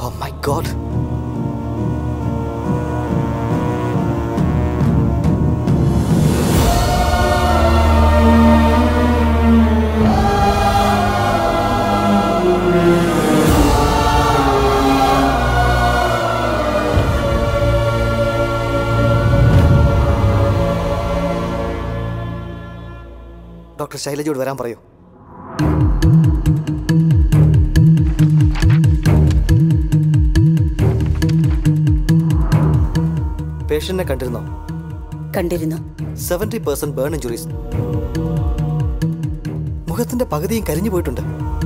Oh my god doctor ശൈലജയോട് വരാൻ പറയൂ പേഷ്യന്റിനെ കണ്ടിരുന്നോ കണ്ടിരുന്നു സെവൻറ്റി പെർസെന്റ് ബേൺ ഇഞ്ചുറീസ് മുഖത്തിന്റെ പകുതിയും കരിഞ്ഞു പോയിട്ടുണ്ട്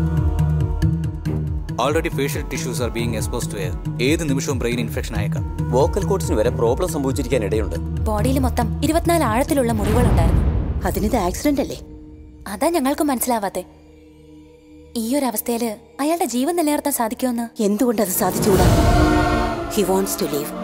already facial tissues are being expose to air ഏത് നിമിഷവും ബ്രെയിൻ ഇൻഫെക്ഷൻ ആയേക്കാം വോക്കൽ കോഡ്സിന് വരെ പ്രോബ്ലം സംഭവിച്ചിരിക്കാൻ ഇടയുണ്ട് ബോഡിയിൽ മൊത്തം ഇരുപത്തിനാല് ആഴത്തിലുള്ള മുറിവുകളുണ്ടായിരുന്നു അതിനിത് ആക്സിഡന്റ് അല്ലേ അതാ ഞങ്ങൾക്ക് മനസ്സിലാവാത്തെ ഈ ഒരു അവസ്ഥയില് അയാളുടെ ജീവൻ നിലനിർത്താൻ സാധിക്കുമെന്ന് എന്തുകൊണ്ട് അത് സാധിച്ചുകൂടാ he wants to leave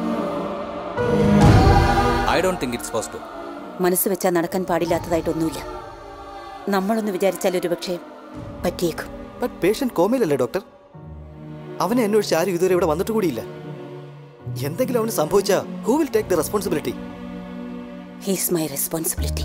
I don't think it's possible മനസ്സ് വെച്ചാൽ നടക്കാൻ പാടില്ലാത്തതായിട്ടൊന്നുമില്ല നമ്മളൊന്ന് വിചാരിച്ചാൽ ഒരുപക്ഷെ പറ്റിയേക്കും ബട്ട് പേഷ്യന്റ് കോമയിലല്ലേ ഡോക്ടർ അവനെ അന്വേഷിച്ച് ആരും ഇതുവരെ ഇവിടെ വന്നിട്ട് കൂടിയില്ല എന്തെങ്കിലും അവന് സംഭവിച്ചാ who will take the responsibility he's my responsibility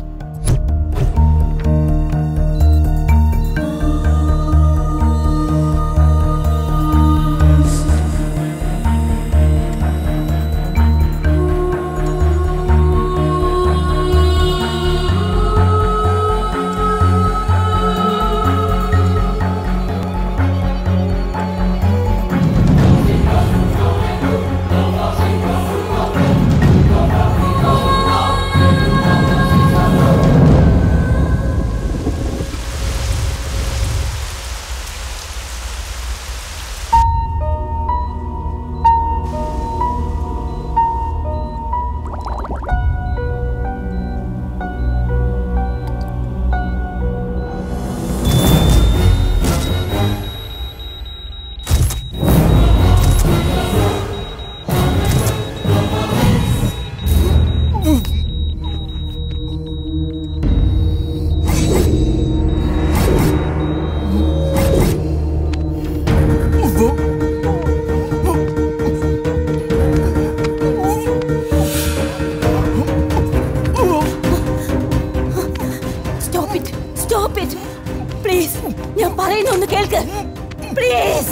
stop it stop it please ഞാൻ പറയുന്ന ഒന്ന് കേൾക്ക് പ്ലീസ്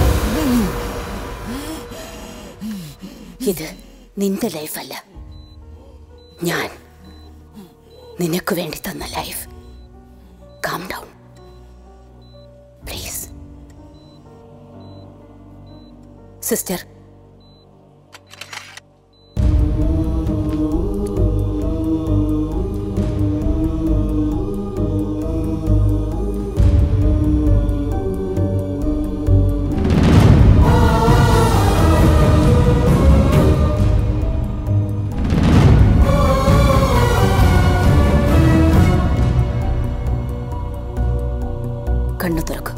ഇത് നിന്റെ ലൈഫല്ല ഞാൻ നിനക്ക് വേണ്ടി തന്ന life calm down please sister കണ്ണു തുറക്കും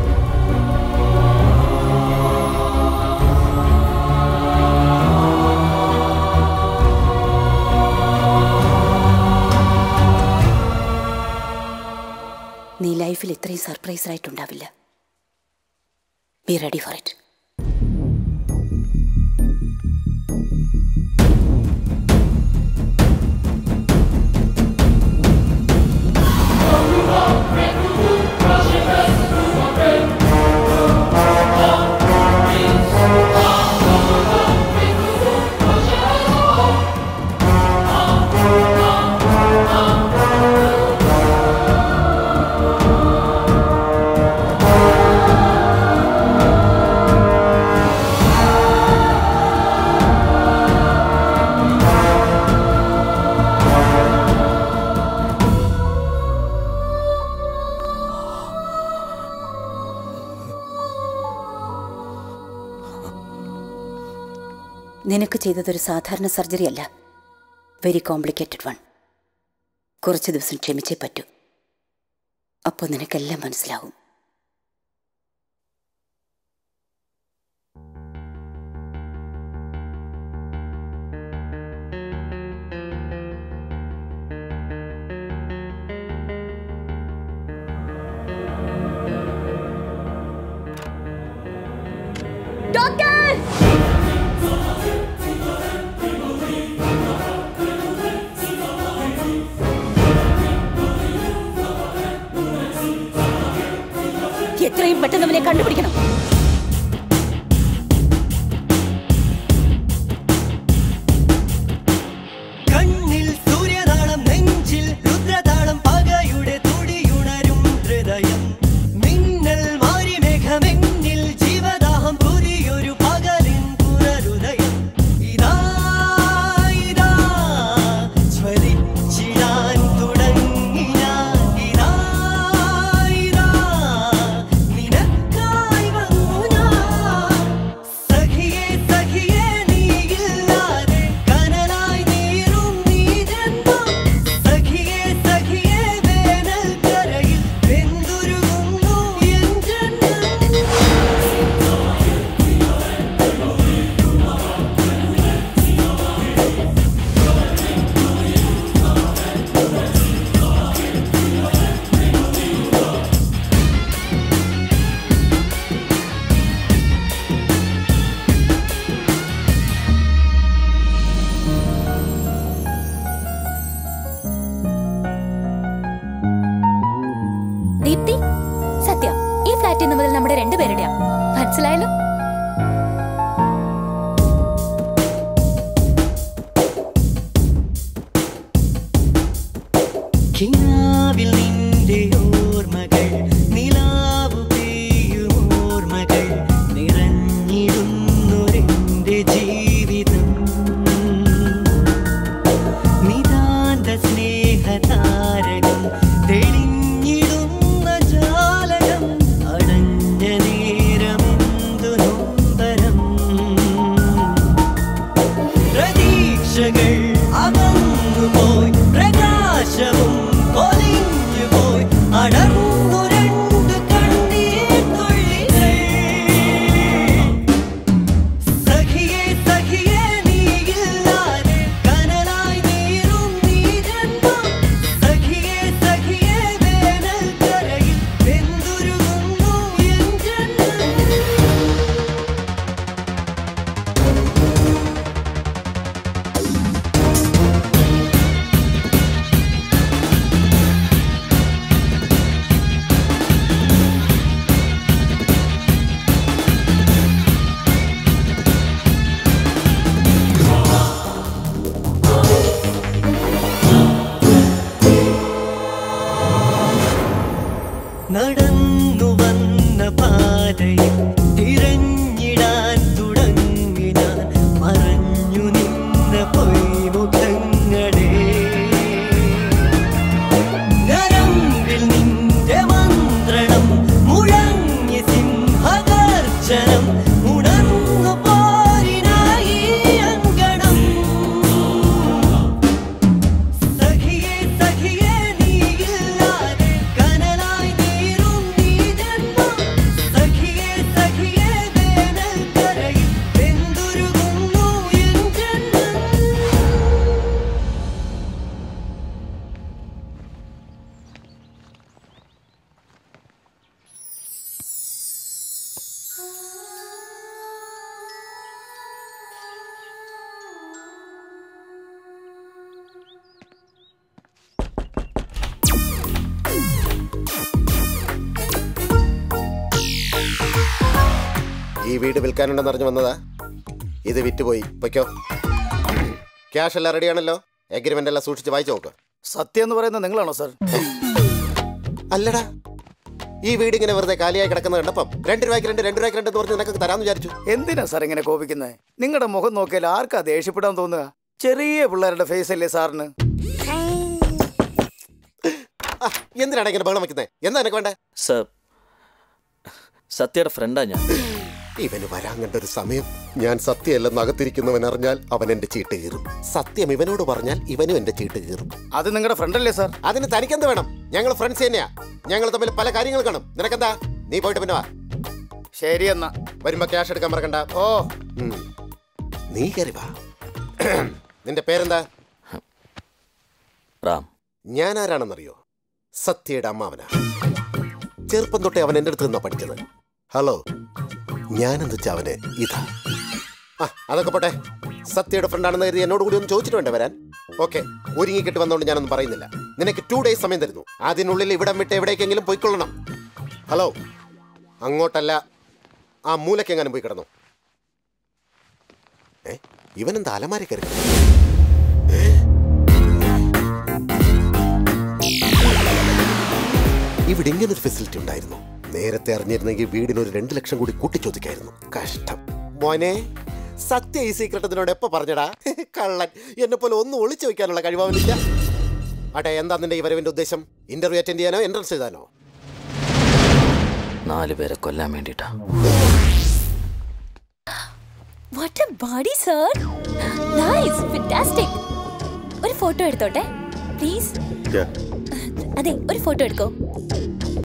നീ ലൈഫിൽ ഇത്രയും സർപ്രൈസ് ആയിട്ടുണ്ടാവില്ല ബി റെഡി ഫോർ ഇറ്റ് നിനക്ക് ചെയ്തതൊരു സാധാരണ സർജറി അല്ല വെരി കോംപ്ലിക്കേറ്റഡ് വൺ കുറച്ച് ദിവസം ക്ഷമിച്ചേ പറ്റൂ അപ്പോൾ നിനക്കെല്ലാം മനസ്സിലാവും ഡോക്ടർ എത്രയും പെട്ടെന്ന് അവനെ കണ്ടുപിടിക്കണം കണ്ണിൽ സൂര്യതാളം നെഞ്ചിൽ രുദ്രതാളം പകയുടെ തുടിയുണരും ഹൃദയം മിന്നൽ മാറി മേഘമെന്നിൽ ജീവദാഹം പുതിയൊരു പകലിൻ പുനരുദയം ഇതാ ഇതാ ജ്വലിച്ചിടാൻ തുടങ്ങി ഞാൻ ഇതാ ഇതാ നിനക്കായി വന്നു ഞാൻ സഖിയേ സഖിയേ നീയില്ലാതെ കനലായി നീറും നീ ജന്മം സഖിയേ സഖിയേ വേനൽ കരയിൽ വെന്തുരുകുന്നു എൻ ജന്മം ദീപ്തി സത്യ ഈ ഫ്ലാറ്റ് ഇന്ന് മുതൽ നമ്മുടെ രണ്ടുപേരുടെയാ മനസ്സിലായല്ലോ കിനാവിൽ നിന്റെ ഓർമ്മകൾ നിലാവു പെയ്യും ഓർമ്മകൾ നിറഞ്ഞിടുന്നൊരെന്റെ ജീവിതം നിതാന്ത സ്നേഹതാരകം തെളിഞ്ഞിടുന്ന ജാലകം അടഞ്ഞ നേരമെന്തു നൊമ്പരം പ്രതീക്ഷകൾ അകന്നുപോയി പ്രകാശവും കൊലിഞ്ഞുപോയി അടർന്നു രണ്ട് കണ്ണീർ തുള്ളികൾ സഖിയേ സഖിയേ നീയില്ലാതെ കനലായി നീറും നീ ജന്മം സഖിയേ സഖിയേ വേനൽ കരയിൽ വെന്തുരുകുന്നു എൻ ജന്മം നടന്നു വന്ന പാതയിൽ തിരഞ്ഞിടാൻ തുടങ്ങി ഞാൻ മറഞ്ഞു നിന്ന പൊയ്മുഖങ്ങളെ നരമ്പിൽ നിന്റെ മന്ത്രണം മുഴങ്ങി സിംഹഗർജനം ഉണർന്നു പോരിനായി അങ്കണം സഖിയേ സഖിയേ നീയില്ലാതെ കനലായി നീറും നീ ജന്മം സഖിയേ സഖിയേ വേനൽ കരയിൽ വെന്തുരുകുന്നു എൻ ജന്മം ഈ വീട് വിൽക്കാനുണ്ടെന്ന് അറിഞ്ഞു വന്നതാ ഇത് വിറ്റുപോയി പൊയ്ക്കോ ക്യാഷ് എല്ലാം റെഡിയാണല്ലോ എഗ്രിമെന്റ് എല്ലാം സൂക്ഷിച്ച് വായിച്ചു നോക്ക് സത്യം എന്ന് പറയുന്നത് നിങ്ങളാണോ സാർ അല്ലടാ ഈ വീട് ഇങ്ങനെ വെറുതെ കാലിയായി കിടക്കുന്ന കണ്ടപ്പം രണ്ട് രൂപയ്ക്ക് രണ്ട് രണ്ട് രൂപയ്ക്ക് രണ്ട് എന്ന് പറഞ്ഞ് നിനക്ക് തരാമെന്ന് വിചാരിച്ചു എന്തിനാ സാർ ഇങ്ങനെ കോപിക്കുന്നത് നിങ്ങളുടെ മുഖം നോക്കിയാൽ ആർക്കാ ദേഷ്യപ്പെടാൻ തോന്നുക ചെറിയ പിള്ളേരുടെ ഫേസ് അല്ലേ സാറിന് ആ, എന്തിനാണ് ഇങ്ങനെ ബഹളം വെക്കുന്നത് എന്താ നിനക്ക് വേണ്ടേ സർ സത്യയുടെ ഫ്രണ്ടാ ഞാൻ ഇവന് വരാൻ കണ്ട ഒരു സമയം ഞാൻ സത്യമല്ലെന്ന് അകത്തിരിക്കുന്നവൻ അറിഞ്ഞാൽ അവൻ എന്റെ ചീട്ട് കീറും സത്യം ഇവനോട് പറഞ്ഞാൽ ഇവനും എന്റെ ചീട്ട് കീറും അത് നിങ്ങളുടെ ഫ്രണ്ടല്ലേ സാർ അതിന് തനിക്കെന്ത് വേണം ഞങ്ങൾ ഫ്രണ്ട്സ് തന്നെയാ ഞങ്ങൾ തമ്മിൽ പല കാര്യങ്ങൾ കാണും നിനക്കെന്താ നീ പോയിട്ട് പിന്നെ വാ ശരി എന്നാ വരുമ്പോ ക്യാഷ് എടുക്കാൻ മറക്കണ്ട ഓ ഉം. നീ കയറി വാ നിന്റെ പേരെന്താ റാം ഞാൻ ആരാണെന്നറിയോ സത്യയുടെ അമ്മാവനാ ചെറുപ്പം തൊട്ടേ അവൻ എൻ്റെ അടുത്ത് നിന്നാ പഠിച്ചത് ഹലോ ഞാനെന്ന് വെച്ചാ അവന് ഇതാ ആ അതൊക്കെ പോട്ടെ സത്യയുടെ ഫ്രണ്ടാണെന്ന് കരുതി എന്നോട് കൂടി ഒന്ന് ചോദിച്ചിട്ട് വേണ്ട വരാൻ ഓക്കെ ഒരുങ്ങിക്കിട്ട് വന്നോണ്ട് ഞാനൊന്നും പറയുന്നില്ല നിനക്ക് ടു ഡേയ്സ് സമയം തരുന്നു അതിനുള്ളിൽ ഇവിടം വിട്ട് എവിടേക്കെങ്കിലും പോയിക്കൊള്ളണം ഹലോ അങ്ങോട്ടല്ല ആ മൂലക്കെങ്ങാനും പോയി കിടന്നു ഏ ഇവനെന്താ അലമാര കയറി കിടന്നു? ഏ? ഇവിടെ ഇങ്ങനെ ഒരു ഫെസിലിറ്റി ഉണ്ടായിരുന്നു നേരത്തെ അറിഞ്ഞിരുന്നെങ്കിൽ വീടിന് ഒരു രണ്ട് ലക്ഷം കൂടി കൂട്ടിച്ചോദിക്കായിരുന്നു കഷ്ടം മോനെ സത്യ ഈ സീക്രട്ട് ഇതിനോട് എപ്പോ പറഞ്ഞടാ കള്ളൻ എന്നെ പോലെ ഒന്നും ഒളിച്ചു വെക്കാനുള്ള കഴിവാവില്ല ആട്ടെ എന്താ നിന്റെ ഈ വരവിന്റെ ഉദ്ദേശം ഇന്റർവ്യൂ അറ്റൻഡ് ചെയ്യാനോ എൻട്രൻസ് എഴുതാനോ നാല് പേരെ കൊല്ലാൻ വേണ്ടിട്ടാ what a body sir nice fantastic ഒരു ഫോട്ടോ എടുത്തോട്ടെ പ്ലീസ് അതെ ഒരു ഫോട്ടോ എടുക്കോ